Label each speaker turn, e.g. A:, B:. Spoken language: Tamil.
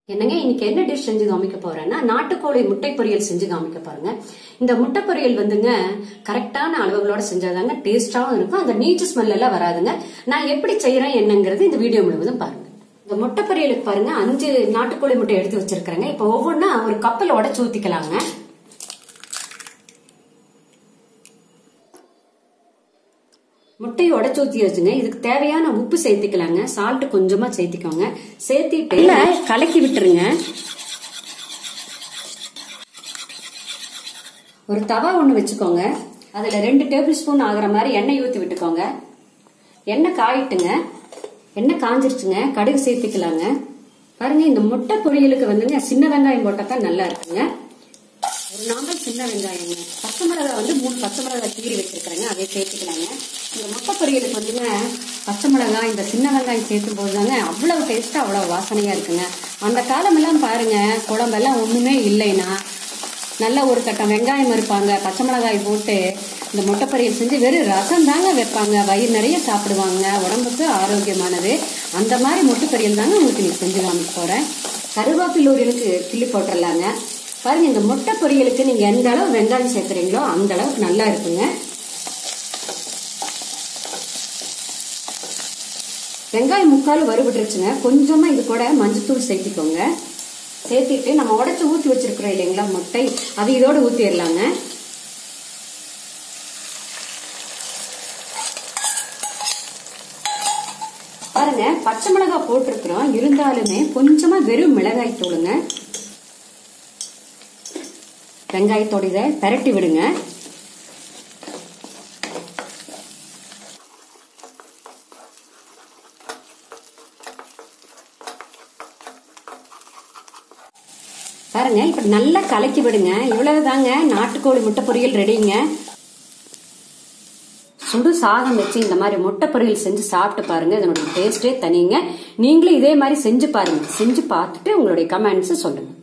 A: என்னங்க இன்னைக்கு என்ன டிஷ் செஞ்சு காமிக்க போறேன்னா நாட்டுக்கோழி முட்டை பொரியல் செஞ்சு காமிக்க பாருங்க இந்த முட்டை பொரியல் வந்துங்க கரெக்டான அளவுகளோட செஞ்சாதாங்க டேஸ்டாவும் இருக்கும் அந்த நீச்சு ஸ்மெல் எல்லாம் வராதுங்க நான் எப்படி செய்யறேன் என்னங்கிறது இந்த வீடியோ முழுவதும் பாருங்க இந்த முட்டை பொரியலுக்கு பாருங்க அஞ்சு நாட்டுக்கோழி முட்டை எடுத்து வச்சிருக்கிறேங்க இப்போ ஒவ்வொன்றா ஒரு கப்பில் உடச்சு ஊத்திக்கலாங்க முட்டையை உடச்சு ஊத்தி வச்சுங்க இதுக்கு தேவையான உப்பு சேர்த்துக்கலாங்க சால்ட் கொஞ்சமா சேர்த்திக்கோங்க சேர்த்திட்டு இல்ல கலக்கி விட்டுருங்க ஒரு தவா ஒண்ணு வச்சுக்கோங்க அதுல ரெண்டு டேபிள் ஸ்பூன் ஆகுற மாதிரி எண்ணெய் ஊத்தி விட்டுக்கோங்க எண்ணெய் காயிட்டுங்க எண்ணெய் காஞ்சிருச்சுங்க கடுகு சேர்த்துக்கலாங்க பாருங்க இந்த முட்டை பொரியலுக்கு வந்துங்க சின்ன வெங்காயம் போட்டா தான் நல்லா இருக்குங்க ஒரு நாமல் சின்ன வெங்காயங்க பச்சை மிளகாய் வந்து மூணு பச்சை மிளகாய் கீறி வச்சிருக்கிறேங்க அதை சேர்த்துக்கலாங்க இந்த முட்டை பொரியலுக்கு வந்துங்க பச்சை மிளகாய் இந்த சின்ன வெங்காயம் சேர்த்தும் போது தாங்க அவ்வளவு டேஸ்டா அவ்வளவு வாசனையா இருக்குங்க அந்த காலமெல்லாம் பாருங்க குழம்பெல்லாம் ஒண்ணுமே இல்லைன்னா நல்ல ஒரு கட்டம் வெங்காயம் இருப்பாங்க பச்சை மிளகாய் போட்டு இந்த முட்டை பொரியல் செஞ்சு வெறும் ரசம் தாங்க வைப்பாங்க வயிறு நிறைய சாப்பிடுவாங்க உடம்புக்கு ஆரோக்கியமானது அந்த மாதிரி முட்டை பொரியல் தாங்க உங்களுக்கு நீ செஞ்சு காமிக்க போறேன் கருவேப்பிலூரியலுக்கு கிள்ளி போட்டுடலாங்க பாருங்க இந்த முட்டை பொரியலுக்கு நீங்க எந்த அளவு வெங்காயம் சேர்க்குறீங்களோ அந்த அளவுக்கு நல்லா இருக்குங்க வெங்காயம் முக்கால் வறுபட்டுருச்சுங்க கொஞ்சமா இது கூட மஞ்சத்தூள் சேர்த்திக்கோங்க சேர்த்திட்டு நம்ம உடச்சு ஊற்றி வச்சிருக்கிறோம் இல்லைங்களா முட்டை அது இதோட ஊற்றிடலாங்க பாருங்க பச்சை மிளகாய் போட்டிருக்கிறோம் இருந்தாலுமே கொஞ்சமா வெறும் மிளகாய் தூளுங்க வெங்காயத்தோட இதை பெரட்டி விடுங்க பாருங்க இப்ப நல்லா கலக்கி விடுங்க இவ்வளவுதாங்க நாட்டுக்கோழி முட்டை பொரியல் ரெடிங்க சுடு சாதம் வச்சு இந்த மாதிரி முட்டை பொரியல் செஞ்சு சாப்பிட்டு பாருங்க இதனுடைய டேஸ்டே தனிங்க நீங்களும் இதே மாதிரி செஞ்சு பாருங்க செஞ்சு பார்த்துட்டு உங்களுடைய கமெண்ட்ஸ் சொல்லுங்க